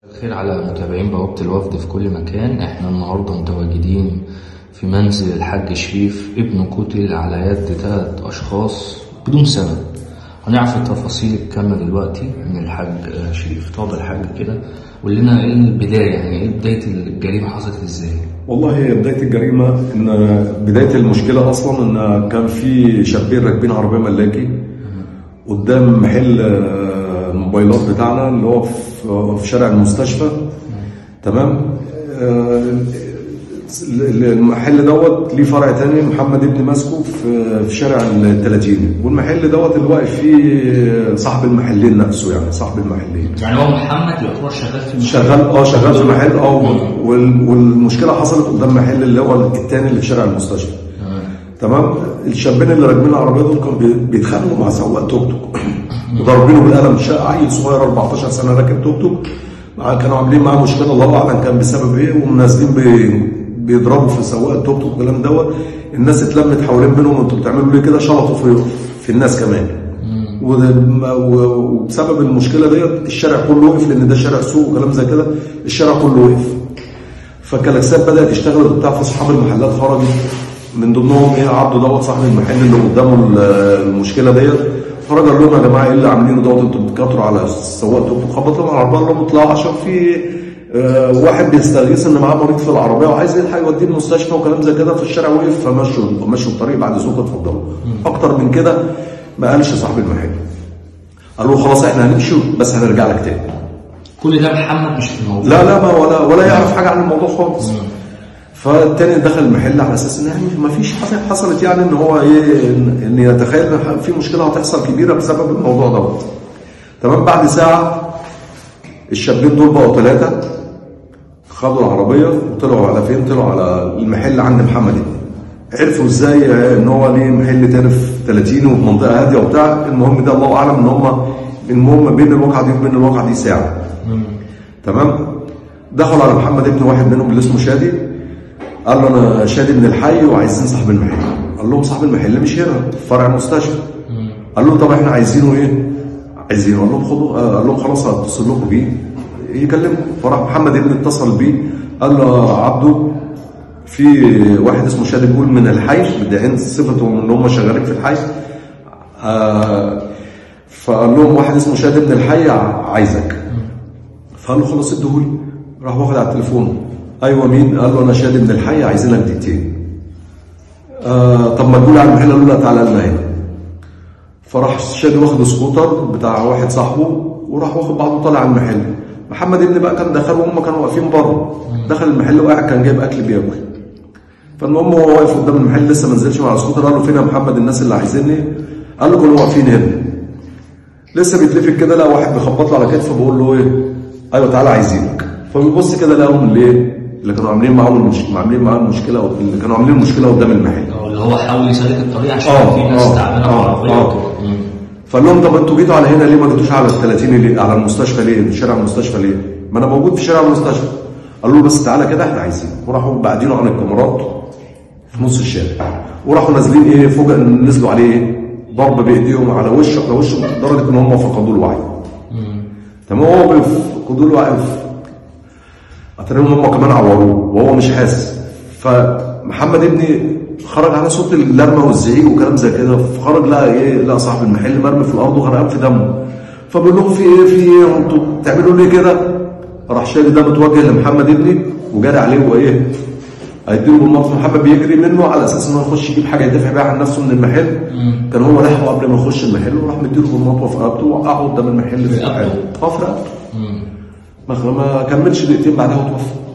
خير على متابعين بوابة الوفد في كل مكان احنا النهاردة متواجدين في منزل الحاج شريف ابنه قتل على يد ثلاث أشخاص بدون سبب هنعرف التفاصيل الكاملة دلوقتي من الحاج شريف اتفضل الحاج كده قول لنا ايه البداية يعني ايه بداية الجريمة حصلت ازاي؟ والله بداية الجريمة إن بداية المشكلة أصلا إن كان في شابين راكبين عربية ملاكي قدام محل آه، الموبايلات بتاعنا اللي هو في في شارع المستشفى تمام آه، ال- المحل دوت ليه فرع تاني محمد ابني ماسكه في في شارع التلاتيني والمحل دوت اللي واقف فيه صاحب المحلين نفسه يعني صاحب المحلين يعني هو محمد يعتبر شغال في المكان. شغال اه شغال في محل اه وال- والمشكله حصلت قدام محل اللي هو الثاني اللي في شارع المستشفى تمام. تمام الشابين اللي راكبين العربيه دول كانوا بي- بيتخانقوا مع سواق توك توك وضاربينه بالقلم شقه عيل صغير 14 سنه راكب توك توك مع- كانوا عاملين معاه مشكله الله اعلم كان بسبب ايه ومنازلين بي بيضربوا في سواق التوك توك والكلام دوت الناس اتلمت حوالين منهم انتوا بتعملوا ليه كده شلطوا في في الناس كمان وده- و- وبسبب المشكله ديت الشارع كله وقف لان ده شارع سوق وكلام زي كده الشارع كله وقف فالكلاكسات بدات تشتغل وبتاع فاصحاب المحلات خرجوا من ضمنهم ايه عبده دوت صاحب المحل اللي قدامه ال- المشكله ديت خرج قال لهم يا جماعه ايه اللي عاملينه دوت انتوا بتكتروا على السواق توك توك خبط لهم على العربيه قال لهم اطلعوا عشان في آه، واحد بيستغيث ان معاه مريض في العربيه وعايز يلحق يوديه المستشفى وكلام زي كده في الشارع وقف فمشوا مشوا الطريق بعد سوق اتفضلوا اكتر من كده ما قالش صاحب المحل قال له خلاص احنا هنمشي بس هنرجع لك تاني كل ده محمد مش في الموضوع لا لا ما ولا ولا يعرف حاجه عن الموضوع خالص فالتاني دخل المحل على اساس ان يعني ما فيش حاجه حصلت يعني ان هو ايه ان إن يتخيل ان في مشكله هتحصل كبيره بسبب الموضوع دوت تمام بعد ساعه الشابين دول بقوا ثلاثه خدوا العربيه وطلعوا على فين؟ طلعوا على المحل عند محمد ابني عرفوا ازاي ان هو ليه محل تاني في 30 وفي منطقه هاديه وبتاع المهم ده الله اعلم ان هم المهم بين الواقعه دي وبين الواقعه دي ساعه تمام دخلوا على محمد ابن واحد منهم اللي اسمه شادي قال له انا شادي من الحي وعايزين صاحب المحل قال لهم صاحب المحل مش هنا في فرع المستشفى قال له طب احنا عايزينه ايه عايزينه قال لهم خدوا آه، قال لهم خلاص هتصل لكم بيه يكلمكم فراح محمد ابن اتصل بيه قال له عبده في واحد اسمه شادي بيقول من الحي مدعين صفتهم ان هم شغالين في الحي آه فقال لهم واحد اسمه شادي بن الحي ع- عايزك فقال له خلاص اديهولي راح واخد على التليفون ايوه مين قال له انا شادي بن الحي عايزينك دقيقتين آه طب ما تقول على المحل قال له لا تعالى لنا هنا فراح شادي واخد سكوتر بتاع واحد صاحبه وراح واخد بعضه طالع على المحل محمد ابني بقى كان دخل وهم كانوا واقفين بره دخل المحل وقاعد كان جايب اكل بياكل فالمهم هو واقف قدام المحل لسه ما نزلش مع السكوتر قال له فين يا محمد الناس اللي عايزيني قال له كانوا واقفين هنا لسه بيتلفت كده لقى واحد بيخبط له على كتفه بيقول له ايه ايوه تعالى عايزينك فبيبص كده لقاهم اللي ايه اللي كانوا عاملين معاهم المشكله عاملين معاه المشكله اللي كانوا عاملين المشكله قدام المحل أو اللي هو حاول يسلك الطريق عشان آه، في ناس آه، تعبانه آه، بالعربيه آه. وكده. مم. فقال لهم طب انتوا جيتوا على هنا ليه ما جيتوش على ال 30 ليه على المستشفى ليه شارع المستشفى ليه ما انا موجود في شارع المستشفى قال له بس تعالى كده احنا عايزين وراحوا بعدينه عن الكاميرات في نص الشارع وراحوا نازلين ايه فوق نزلوا عليه ايه ضرب بايديهم على وشه على وشه لدرجه ان هم فقدوا الوعي تمام هو فقدوا الوعي اتاريهم هم كمان عوروه وهو مش حاسس فمحمد ابني خرج على صوت اللرمه والزعيق وكلام زي كده فخرج لقى ايه لقى صاحب المحل مرمي في الارض وغرقان في دمه فبيقول لهم في ايه في ايه انتوا بتعملوا ليه كده؟ راح شادي ده متوجه لمحمد ابني وجاري عليه وايه؟ هيديله بالمطر محمد بيجري منه على اساس انه يخش يجيب حاجه يدافع بيها عن نفسه من المحل كان هو لحقه قبل ما يخش المحل وراح مديله بالمطوه في رقبته وقعه قدام المحل في رقبته؟ المحل اه في رقبته ما ما كملش دقيقتين بعدها وتوفى